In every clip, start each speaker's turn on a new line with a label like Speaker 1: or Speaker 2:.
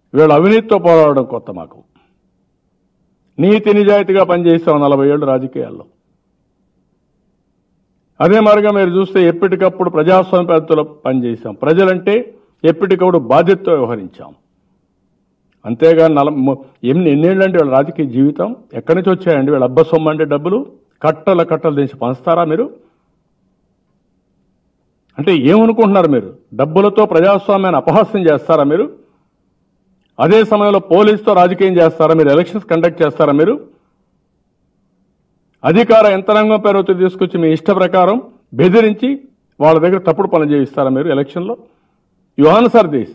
Speaker 1: వీళ్ళు అవినీతితో పోరాడడం కొత్త మాకు నీతి నిజాయితీగా పనిచేస్తాం నలభై ఏళ్ళు రాజకీయాల్లో అదే మరిగా మీరు చూస్తే ఎప్పటికప్పుడు ప్రజాస్వామ్య పద్ధతిలో పనిచేశాం ప్రజలంటే ఎప్పటికప్పుడు బాధ్యతతో వ్యవహరించాం అంతేగాని నల మొ- ఎన్ని ఎన్నేళ్ళు అంటే వీళ్ళ రాజకీయ జీవితం ఎక్కడి నుంచి వచ్చాయండి వీళ్ళ అబ్బ సొమ్ము అంటే డబ్బులు కట్టల కట్టలు తీసి పంచుతారా మీరు అంటే ఏమనుకుంటున్నారు మీరు డబ్బులతో ప్రజాస్వామ్యాన్ని అపహాస్యం చేస్తారా మీరు అదే సమయంలో పోలీసుతో రాజకీయం చేస్తారా మీరు ఎలక్షన్స్ కండక్ట్ చేస్తారా మీరు అధికార యంత్రాంగం పేరుతో తీసుకొచ్చి మీ ఇష్ట ప్రకారం బెదిరించి వాళ్ళ దగ్గర తప్పుడు పనులు చేయిస్తారా మీరు ఎలక్షన్లో యు ఆన్సర్ దిస్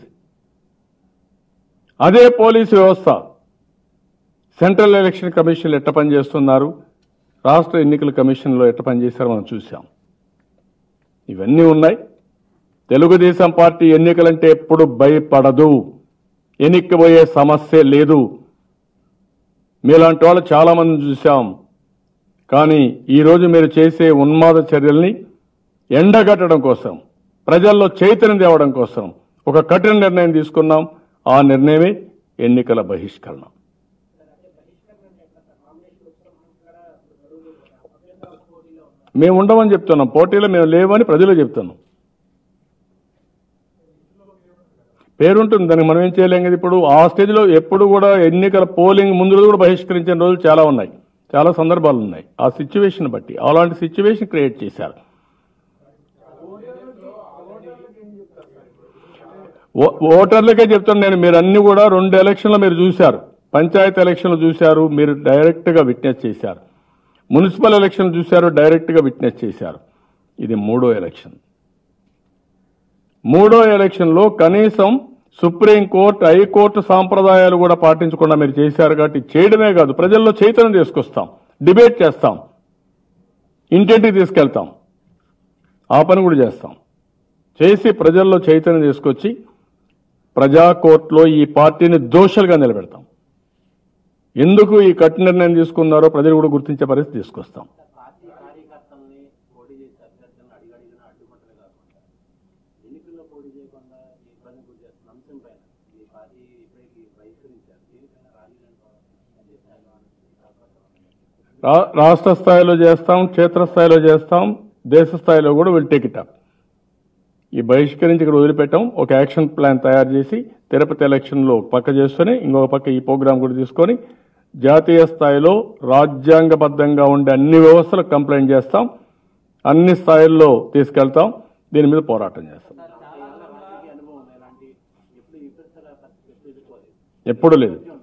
Speaker 1: అదే పోలీసు వ్యవస్థ సెంట్రల్ ఎలక్షన్ కమిషన్లు ఎట్ట పనిచేస్తున్నారు రాష్ట్ర ఎన్నికల కమిషన్లో ఎట్ట పనిచేశారో మనం చూసాం ఇవన్నీ ఉన్నాయి తెలుగుదేశం పార్టీ ఎన్నికలంటే ఎప్పుడు భయపడదు ఎన్నికపోయే సమస్య లేదు మీలాంటి వాళ్ళు చాలా మంది చూశాం కానీ ఈరోజు మీరు చేసే ఉన్మాద చర్యల్ని ఎండగట్టడం కోసం ప్రజల్లో చైతన్యం తేవడం కోసం ఒక కఠిన నిర్ణయం తీసుకున్నాం ఆ నిర్ణయమే ఎన్నికల బహిష్కరణ మేము ఉండమని చెప్తున్నాం పోటీలో మేము లేవని ప్రజలు చెప్తున్నాం పేరుంటుంది దానికి మనం ఏం చేయలేం కదా ఇప్పుడు ఆ స్టేజ్లో ఎప్పుడు కూడా ఎన్నికల పోలింగ్ ముందు రోజు కూడా బహిష్కరించిన రోజులు చాలా ఉన్నాయి చాలా సందర్భాలు ఉన్నాయి ఆ సిచ్యువేషన్ బట్టి అలాంటి సిచ్యువేషన్ క్రియేట్ చేశారు ఓ- ఓటర్లకే చెప్తాను నేను మీరు అన్ని కూడా రెండు ఎలక్షన్లు మీరు చూశారు పంచాయతీ ఎలక్షన్లు చూశారు మీరు డైరెక్ట్ గా విట్నెస్ చేశారు మున్సిపల్ ఎలక్షన్ చూశారు డైరెక్ట్ గా విట్నెస్ చేశారు ఇది మూడో ఎలక్షన్ మూడో ఎలక్షన్లో కనీసం సుప్రీంకోర్టు హైకోర్టు సాంప్రదాయాలు కూడా పాటించకుండా మీరు చేశారు కాబట్టి చేయడమే కాదు ప్రజల్లో చైతన్యం తీసుకొస్తాం డిబేట్ చేస్తాం ఇంటింటికి తీసుకెళ్తాం ఆ పని కూడా చేస్తాం చేసి ప్రజల్లో చైతన్యం తీసుకొచ్చి ప్రజా కోర్టులో ఈ పార్టీని దోషులుగా నిలబెడతాం ఎందుకు ఈ కఠిన నిర్ణయం తీసుకున్నారో ప్రజలు కూడా గుర్తించే పరిస్థితి తీసుకొస్తాం
Speaker 2: పార్టీ కార్యకర్తల్ని పోటీ చేసే అభ్యర్థులను అడిగడిగిన అడ్డుకుంటమే కాకుండా ఎన్నికల్లో పోటీ చేయకుండా ఈ ఇబ్బంది గురి చేస్తున్న అంశం పైన ఈ పార్టీ ఇప్పటికీ బహిష్కరించారు దీనిపైన రాజీనామా స్థాయిలో అవకాశం
Speaker 1: రా- రాష్ట్ర స్థాయిలో చేస్తాం క్షేత్రస్థాయిలో చేస్తాం దేశ స్థాయిలో కూడా విల్ టేక్ ఇట్ అప్ ఈ బహిష్కరించి ఇక్కడ వదిలిపెట్టాం ఒక యాక్షన్ ప్లాన్ తయారు చేసి తిరుపతి ఎలక్షన్లో ఒక పక్క చేసుకొని ఇంకొక పక్క ఈ ప్రోగ్రాం కూడా తీసుకొని జాతీయ స్థాయిలో రాజ్యాంగబద్ధంగా ఉండే అన్ని వ్యవస్థలకు కంప్లైంట్ చేస్తాం అన్ని స్థాయిల్లో తీసుకెళ్తాం దీని మీద పోరాటం చేస్తాం
Speaker 2: రాజకీయ అనుభవం ఎలాంటి ఎప్పుడు ఈ పరిసర పరిస్థితి ఎప్పుడు ఎదుర్కోలేదు
Speaker 1: ఎప్పుడు లేదు